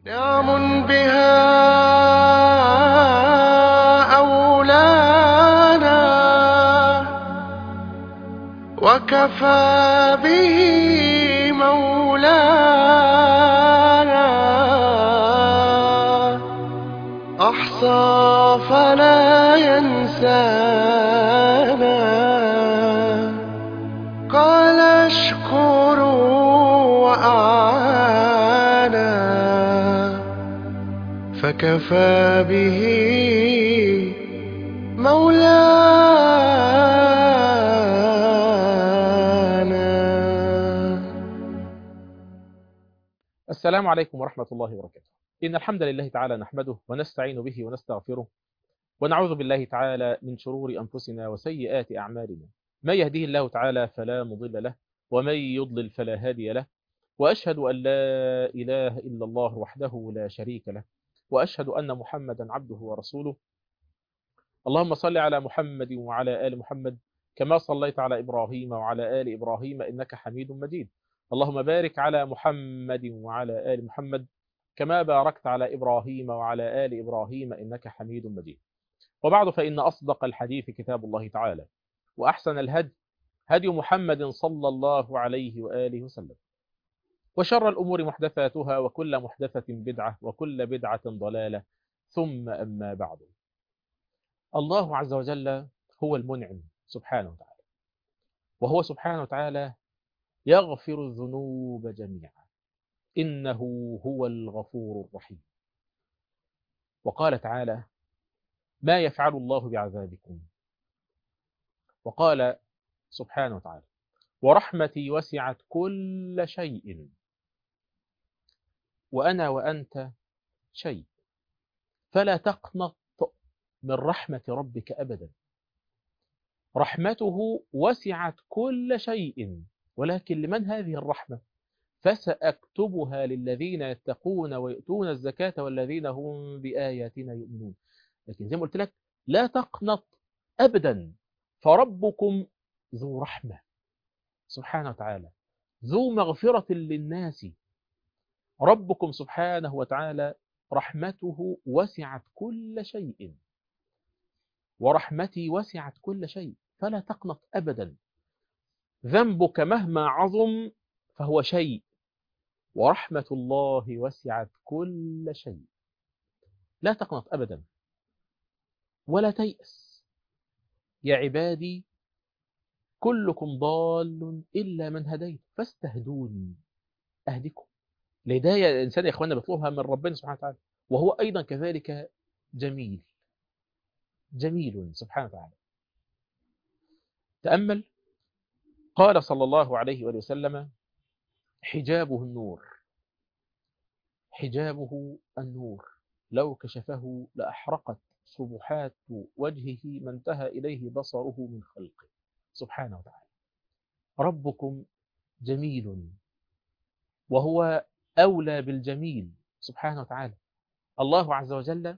نعم بها أولانا وكفى به مولانا أحصى فلا ينسانا قال اشكروا وأعانا فكفى به مولانا السلام عليكم ورحمة الله وبركاته إن الحمد لله تعالى نحمده ونستعين به ونستغفره ونعوذ بالله تعالى من شرور أنفسنا وسيئات أعمالنا ما يهديه الله تعالى فلا مضل له ومن يضلل فلا هادي له وأشهد أن لا إله إلا الله وحده لا شريك له وأشهد أن محمدا عبده ورسوله اللهم صل على محمد وعلى آل محمد كما صليت على إبراهيم وعلى آل إبراهيم إنك حميد مجيد اللهم بارك على محمد وعلى آل محمد كما باركت على إبراهيم وعلى آل إبراهيم إنك حميد مجيد وبعد فإن أصدق الحديث كتاب الله تعالى وأحسن الهدي هدي محمد صلى الله عليه وآله وسلم وشر الأمور محدثاتها وكل محدثة بدعة وكل بدعة ضلالة ثم أما بعد الله عز وجل هو المنعم سبحانه وتعالى وهو سبحانه وتعالى يغفر الذنوب جميعا إنه هو الغفور الرحيم وقال تعالى ما يفعل الله بعذابكم وقال سبحانه وتعالى ورحمتي وسعت كل شيء وأنا وأنت شيء فلا تقنط من رحمة ربك أبدا رحمته وسعت كل شيء ولكن لمن هذه الرحمة فسأكتبها للذين يتقون ويؤتون الزكاة والذين هم بآياتنا يؤمنون لكن زي ما قلت لك لا تقنط أبدا فربكم ذو رحمة سبحانه وتعالى ذو مغفرة للناس ربكم سبحانه وتعالى رحمته وسعت كل شيء ورحمتي وسعت كل شيء فلا تقنط أبدا ذنبك مهما عظم فهو شيء ورحمة الله وسعت كل شيء لا تقنط أبدا ولا تيأس يا عبادي كلكم ضال إلا من هديت فاستهدوني أهدكم الهداية الإنسان يا إخواننا بيطلبها من ربنا سبحانه وتعالى وهو أيضا كذلك جميل جميل سبحانه وتعالى تأمل قال صلى الله عليه وآله وسلم حجابه النور حجابه النور لو كشفه لأحرقت سبحات وجهه ما انتهى إليه بصره من خلقه سبحانه وتعالى ربكم جميل وهو أولى بالجميل سبحانه وتعالى الله عز وجل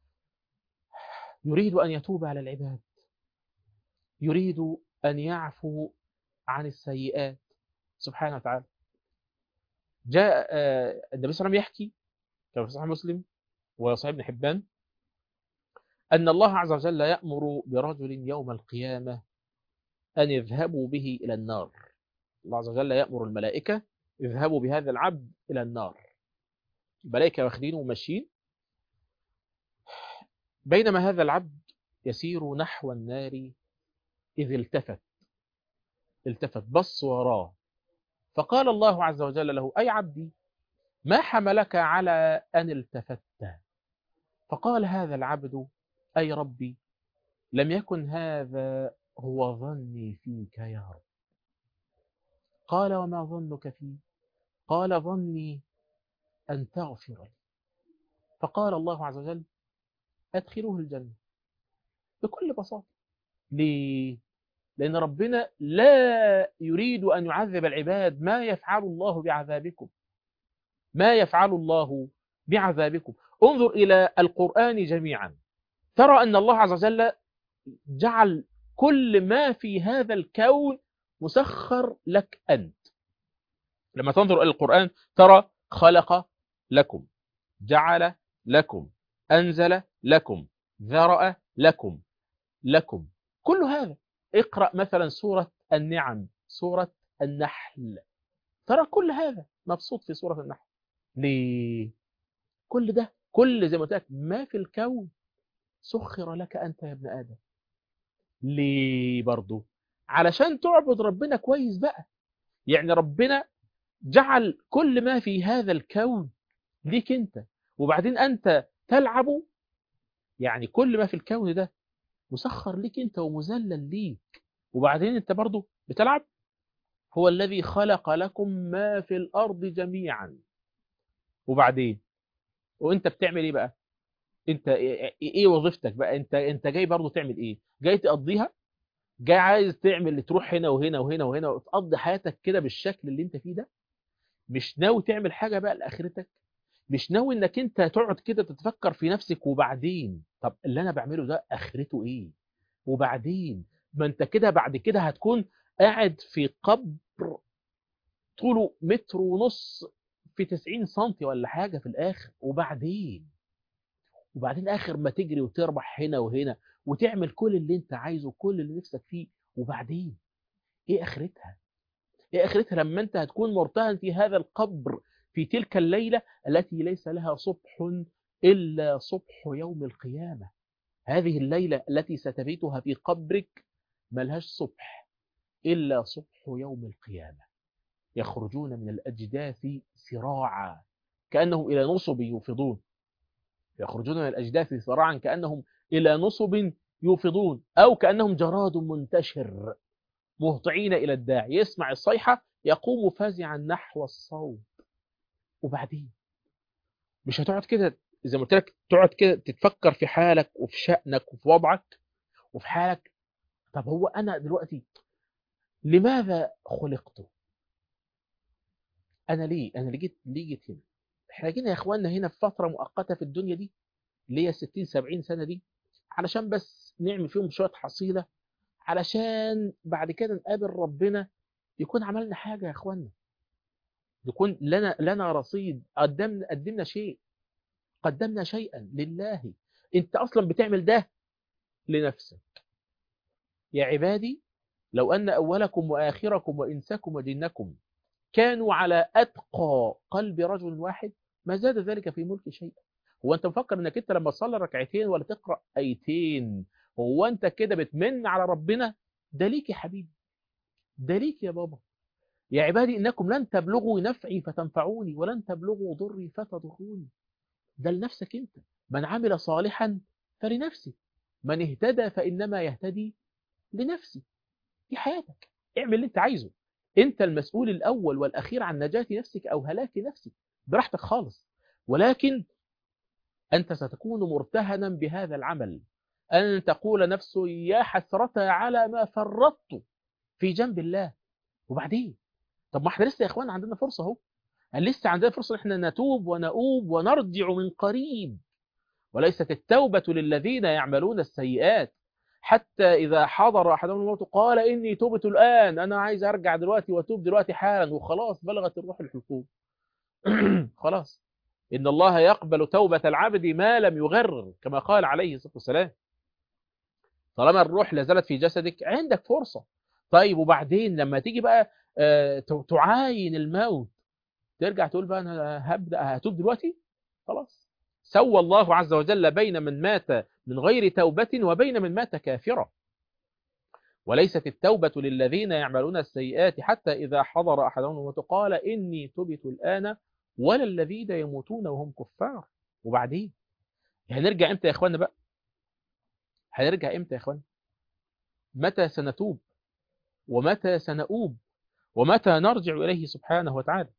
يريد أن يتوب على العباد يريد أن يعفو عن السيئات سبحانه وتعالى جاء النبي صلى الله عليه وسلم يحكي كما في صحيح مسلم وصحيح ابن حبان أن الله عز وجل يأمر برجل يوم القيامة أن يذهبوا به إلى النار الله عز وجل يأمر الملائكة اذهبوا بهذا العبد إلى النار الملائكة واخدينه وماشيين بينما هذا العبد يسير نحو النار إذ التفت التفت بص وراه فقال الله عز وجل له أي عبدي ما حملك على أن التفت فقال هذا العبد أي ربي لم يكن هذا هو ظني فيك يا رب قال وما ظنك فيه قال ظني أن تغفر لي فقال الله عز وجل أدخلوه الجنة بكل بساطة ليه؟ لأن ربنا لا يريد أن يعذب العباد ما يفعل الله بعذابكم ما يفعل الله بعذابكم انظر إلى القرآن جميعا ترى أن الله عز وجل جعل كل ما في هذا الكون مسخر لك أنت لما تنظر إلى القرآن ترى خلق لكم جعل لكم أنزل لكم ذرأ لكم لكم كل هذا اقرأ مثلا سورة النعم سورة النحل ترى كل هذا مبسوط في سورة النحل ليه كل ده كل زي ما قلت لك ما في الكون سخر لك أنت يا ابن آدم ليه برضه علشان تعبد ربنا كويس بقى يعني ربنا جعل كل ما في هذا الكون ليك انت وبعدين انت تلعب يعني كل ما في الكون ده مسخر ليك انت ومذلل ليك وبعدين انت برضه بتلعب هو الذي خلق لكم ما في الارض جميعا وبعدين وانت بتعمل ايه بقى انت ايه إيه وظيفتك بقى انت انت جاي برضه تعمل ايه جاي تقضيها جاي عايز تعمل تروح هنا وهنا وهنا وهنا وتقضي حياتك كده بالشكل اللي انت فيه ده مش ناوي تعمل حاجة بقى لآخرتك مش ناوي انك انت تقعد كده تتفكر في نفسك وبعدين طب اللي انا بعمله ده اخرته ايه وبعدين ما انت كده بعد كده هتكون قاعد في قبر طوله متر ونص في 90 سنتي ولا حاجة في الاخر وبعدين وبعدين اخر ما تجري وتربح هنا وهنا وتعمل كل اللي انت عايزه كل اللي نفسك فيه وبعدين ايه اخرتها ايه اخرتها لما انت هتكون مرتهن في هذا القبر في تلك الليلة التي ليس لها صبح إلا صبح يوم القيامة هذه الليلة التي ستبيتها في قبرك ملهاش صبح إلا صبح يوم القيامة يخرجون من الأجداث سراعا كأنهم إلى نصب يوفضون يخرجون من الأجداث سراعا كأنهم إلى نصب يوفضون أو كأنهم جراد منتشر مهطعين إلى الداعي يسمع الصيحة يقوم فازعا نحو الصوت وبعدين مش هتقعد كده زي ما قلت لك تقعد كده تتفكر في حالك وفي شأنك وفي وضعك وفي حالك طب هو أنا دلوقتي لماذا خلقت أنا ليه أنا ليه جيت ليه جيت هنا احنا جينا يا اخواننا هنا في فترة مؤقتة في الدنيا دي اللي هي 60 70 سنة دي علشان بس نعمل فيهم شوية حصيلة علشان بعد كده نقابل ربنا يكون عملنا حاجة يا اخواننا يكون لنا لنا رصيد قدمنا قدمنا شيء قدمنا شيئا لله انت اصلا بتعمل ده لنفسك يا عبادي لو ان اولكم واخركم وانسكم وجنكم كانوا على اتقى قلب رجل واحد ما زاد ذلك في ملك شيئا هو انت مفكر انك انت لما تصلي ركعتين ولا تقرا ايتين هو انت كده بتمن على ربنا ده ليك يا حبيبي ده ليك يا بابا يا عبادي إنكم لن تبلغوا نفعي فتنفعوني ولن تبلغوا ضري فتضروني ده لنفسك أنت من عمل صالحا فلنفسه من اهتدى فإنما يهتدي لنفسه دي حياتك اعمل اللي انت عايزه انت المسؤول الأول والأخير عن نجاة نفسك أو هلاك نفسك براحتك خالص ولكن أنت ستكون مرتهنا بهذا العمل أن تقول نفسه يا حسرة على ما فرطت في جنب الله وبعدين طب ما احنا لسه يا اخوان عندنا فرصه اهو لسه عندنا فرصه ان احنا نتوب ونؤوب ونرجع من قريب وليست التوبه للذين يعملون السيئات حتى اذا حضر احدهم الموت قال اني تبت الان انا عايز ارجع دلوقتي واتوب دلوقتي حالا وخلاص بلغت الروح الحلقوم خلاص ان الله يقبل توبه العبد ما لم يغرر كما قال عليه الصلاه والسلام طالما الروح لازالت في جسدك عندك فرصه طيب وبعدين لما تيجي بقى تعاين الموت ترجع تقول بقى انا هبدا هتوب دلوقتي خلاص سوى الله عز وجل بين من مات من غير توبة وبين من مات كافرا وليست التوبة للذين يعملون السيئات حتى إذا حضر أحدهم الموت قال إني تبت الآن ولا الذين يموتون وهم كفار وبعدين هنرجع امتى يا اخوانا بقى هنرجع امتى يا اخوانا متى سنتوب ومتى سنؤوب ومتى نرجع إليه سبحانه وتعالى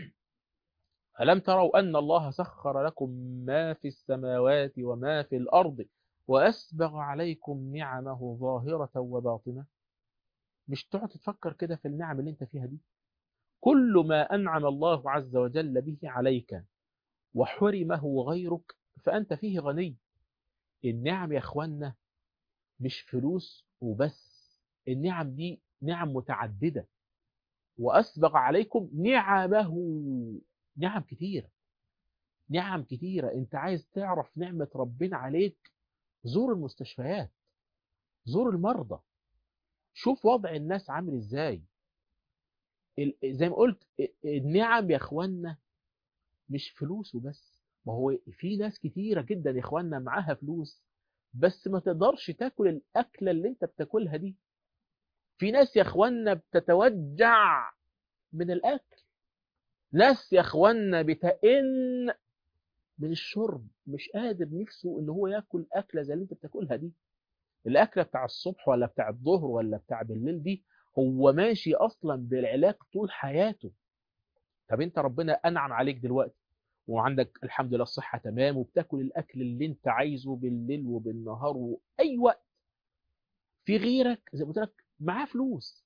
ألم تروا أن الله سخر لكم ما في السماوات وما في الأرض وأسبغ عليكم نعمه ظاهرة وباطنة مش تقعد تفكر كده في النعم اللي انت فيها دي كل ما أنعم الله عز وجل به عليك وحرمه غيرك فأنت فيه غني النعم يا أخوانا مش فلوس وبس النعم دي نعم متعددة وأسبغ عليكم نعمه نعم كتير نعم كتيرة انت عايز تعرف نعمة ربنا عليك زور المستشفيات زور المرضى شوف وضع الناس عامل ازاي ال- زي ما قلت النعم يا اخوانا مش فلوس وبس ما هو في ناس كتيرة جدا يا اخوانا معاها فلوس بس ما تقدرش تاكل الاكلة اللي انت بتاكلها دي في ناس يا اخوانا بتتوجع من الاكل ناس يا اخوانا بتئن من الشرب مش قادر نفسه ان هو ياكل اكله زي اللي انت بتاكلها دي الاكله بتاع الصبح ولا بتاع الظهر ولا بتاع بالليل دي هو ماشي اصلا بالعلاج طول حياته طب انت ربنا انعم عليك دلوقتي وعندك الحمد لله الصحه تمام وبتاكل الاكل اللي انت عايزه بالليل وبالنهار واي وقت في غيرك زي ما قلت لك معاه فلوس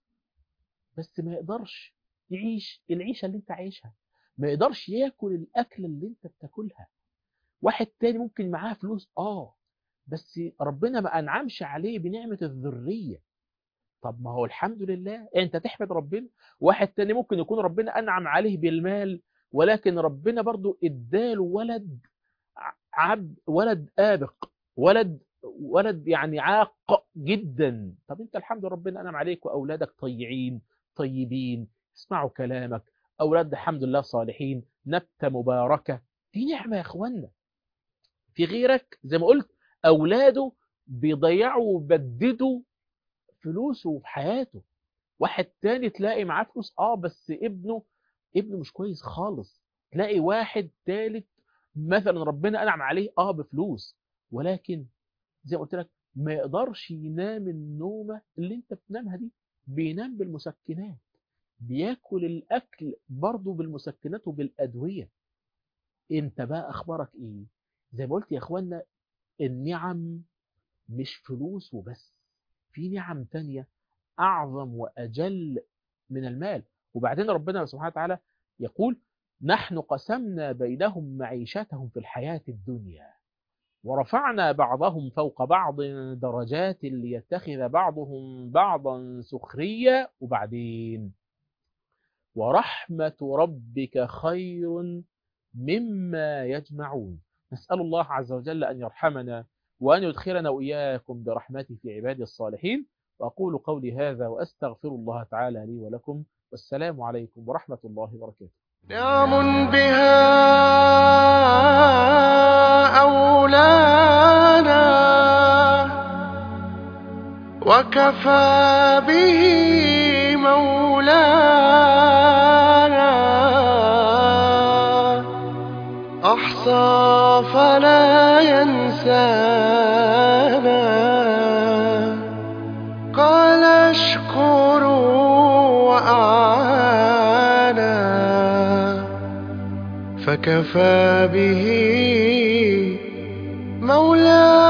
بس ما يقدرش يعيش العيشه اللي انت عايشها ما يقدرش ياكل الاكل اللي انت بتاكلها واحد تاني ممكن معاه فلوس اه بس ربنا ما انعمش عليه بنعمه الذريه طب ما هو الحمد لله انت تحمد ربنا واحد تاني ممكن يكون ربنا انعم عليه بالمال ولكن ربنا برضو اداله ولد عبد ولد آبق ولد ولد يعني عاق جدا طب انت الحمد لله ربنا انعم عليك واولادك طيعين طيبين يسمعوا كلامك اولاد الحمد لله صالحين نبته مباركه دي نعمه يا اخوانا في غيرك زي ما قلت اولاده بيضيعوا وبددوا فلوسه في حياته واحد تاني تلاقي معاه فلوس اه بس ابنه ابنه مش كويس خالص تلاقي واحد تالت مثلا ربنا انعم عليه اه بفلوس ولكن زي ما قلت لك ما يقدرش ينام النومه اللي انت بتنامها دي بينام بالمسكنات بياكل الاكل برضه بالمسكنات وبالادويه انت بقى اخبارك ايه زي ما قلت يا اخوانا النعم مش فلوس وبس في نعم تانية اعظم واجل من المال وبعدين ربنا سبحانه وتعالى يقول نحن قسمنا بينهم معيشتهم في الحياة الدنيا ورفعنا بعضهم فوق بعض درجات ليتخذ بعضهم بعضا سخريا وبعدين ورحمة ربك خير مما يجمعون نسأل الله عز وجل أن يرحمنا وأن يدخلنا وإياكم برحمته في عباده الصالحين وأقول قولي هذا وأستغفر الله تعالى لي ولكم والسلام عليكم ورحمة الله وبركاته نعم بها أولانا وكفى به مولانا أحصى فلا ينسانا قال اشكروا وأعانا فكفى به مولانا